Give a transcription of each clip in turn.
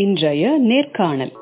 இன்றைய நேர்காணல்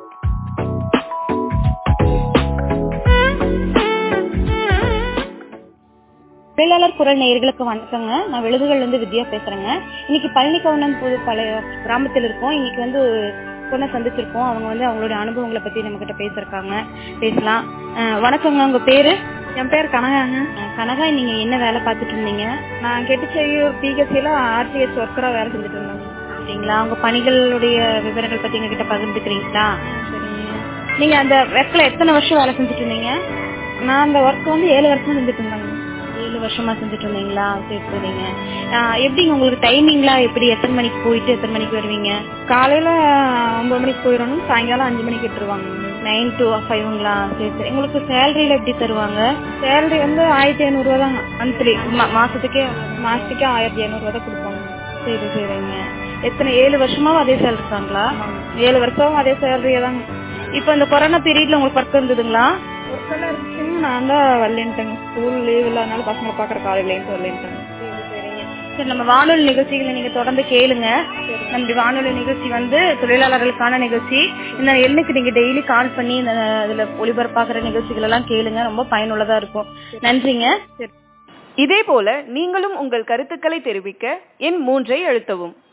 தொழிலாளர் குரல் நேயர்களுக்கு வணக்கங்க நான் விழுதுகள்ல இருந்து வித்யா பேசுறேங்க இன்னைக்கு பழனிக்கவுண்டன் புது பழைய கிராமத்தில் இருக்கோம் இன்னைக்கு வந்து பொண்ணை சந்திச்சிருக்கோம் அவங்க வந்து அவங்களுடைய அனுபவங்களை பத்தி நம்ம கிட்ட பேசிருக்காங்க பேசலாம் அஹ் வணக்கங்க உங்க பேரு என் பேர் கனகாங்க அஹ் கனகா நீங்க என்ன வேலை பார்த்துட்டு இருந்தீங்க நான் கெட்டிச்செவியூர் பிஹெச்சில ஆர்டிஎஸ் ஒர்க்கரா வேலை செஞ்சுட்டு இருந்தேன் அப்படிங்களா உங்க பணிகளுடைய விவரங்கள் பத்தி எங்க கிட்ட பகிர்ந்துக்கிறீங்களா சரிங்க நீங்க அந்த ஒர்க்ல எத்தனை வருஷம் வேலை செஞ்சுட்டு இருந்தீங்க நான் அந்த ஒர்க் வந்து ஏழு வருஷம் செஞ்சுட்டு இருந்தேங்க ஏழு வருஷமா செஞ்சுட்டு இருந்தீங்களா சரி சரிங்க ஆஹ் எப்படிங்க உங்களுக்கு டைமிங்லாம் எப்படி எத்தனை மணிக்கு போயிட்டு எத்தனை மணிக்கு வருவீங்க காலையில ஒன்பது மணிக்கு போயிடணும் சாயங்காலம் அஞ்சு மணிக்கு விட்டுருவாங்க நைன் டு ஃபைவ்ங்களா சரி சரி உங்களுக்கு சேலரியில எப்படி தருவாங்க சேலரி வந்து ஆயிரத்தி ஐநூறுரூவா தாங்க மந்த்லி மா- மாசத்துக்கே மாசத்துக்கு ஆயிரத்தி ஐநூறுரூவா தான் கொடுப்பாங்க சரி சரிங்க எத்தனை ஏழு வருஷமாவும் அதே சேலரி இருக்காங்களா ஏழு வருஷம் அதே சேலரியே தாங்க இப்போ இந்த கொரோனா பீரியட்ல உங்களுக்கு ஒர்க் இருந்ததுங்களா ஒர்க்கெல்லாம் இருந்துச்சுங்க நான் தான் வரலேன்ட்டேங்க ஸ்கூல் லீவ் இல்லாதனால பசங்களை பார்க்குற காலையிலேருந்து வரலேன்ட்டேங்க சரி நம்ம வானொலி நிகழ்ச்சிகளை நீங்க தொடர்ந்து கேளுங்க நம்முடைய வானொலி நிகழ்ச்சி வந்து தொழிலாளர்களுக்கான நிகழ்ச்சி இந்த எண்ணுக்கு நீங்க டெய்லி கால் பண்ணி இந்த இதுல ஒளிபரப்பாக்குற நிகழ்ச்சிகள் எல்லாம் கேளுங்க ரொம்ப பயனுள்ளதா இருக்கும் நன்றிங்க இதேபோல நீங்களும் உங்கள் கருத்துக்களை தெரிவிக்க எண் மூன்றை அழுத்தவும்